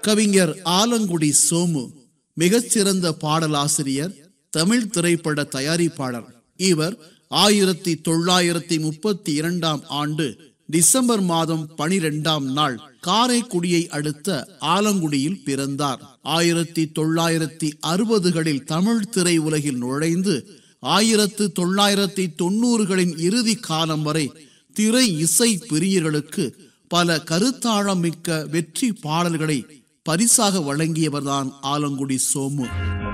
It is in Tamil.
கவிஞர் ஆலங்குடி சோமு மிகச்சிறந்த பாடலாசிரியர் தமிழ் திரைப்பட தயாரிப்பாளர் இவர் ஆயிரத்தி தொள்ளாயிரத்தி முப்பத்தி இரண்டாம் ஆண்டு டிசம்பர் மாதம் பனிரெண்டாம் நாள் காரைக்குடியை அடுத்த ஆலங்குடியில் பிறந்தார் ஆயிரத்தி தொள்ளாயிரத்தி அறுபதுகளில் தமிழ் திரை உலகில் நுழைந்து ஆயிரத்து தொள்ளாயிரத்தி தொண்ணூறுகளின் இறுதி காலம் வரை திரை இசை பிரியர்களுக்கு பல கருத்தாழம் மிக்க வெற்றி பாடல்களை பரிசாக வழங்கியவர்தான் ஆலங்குடி சோமு